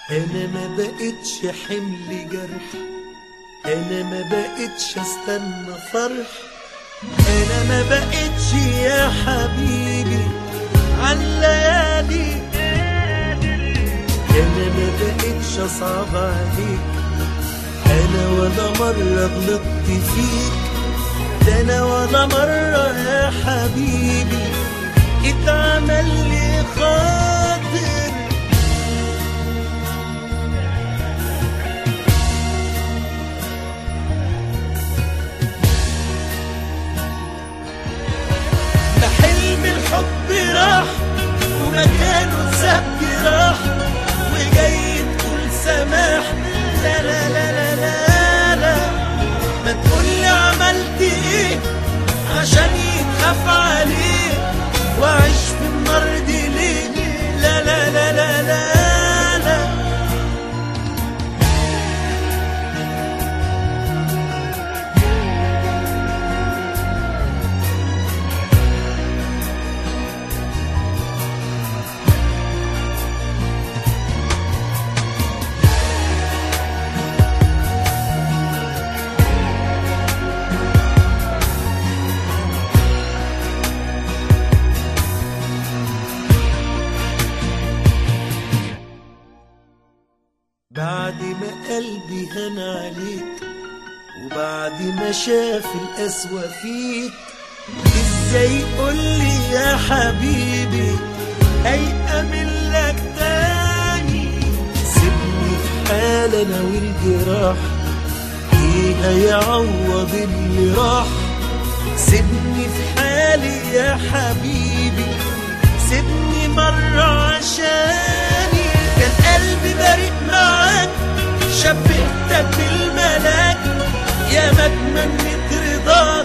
انا ما بقتش حمل جرح انا ما بقتش استنى فرح انا ما بقتش يا حبيبي عالليالي انا ما بقتش اصعب عليك انا ولا مرة غلطت فيك ده انا ولا مرة يا حبيبي اتعمل لي خاطر ده حلم الحب راح ومكانه سب راح وجاي تقول سماح لا لا لا لا لا لا ما تقولي عملت ايه عشان يتخاف عليه واعيش في النار دي ليه لا لا لا لا لا لا بعد ما قلبي هان عليك وبعد ما شاف القسوة فيك ازاي قولي يا حبيبي هيأمن لك تاني سيبني في حال انا والجراح ايه هيعوض اللي راح سيبني في حالي يا حبيبي سيبني مرة عشاني كان قلبي بريء معاك شبهتك بالملاك يا ما اتمنيت رضاك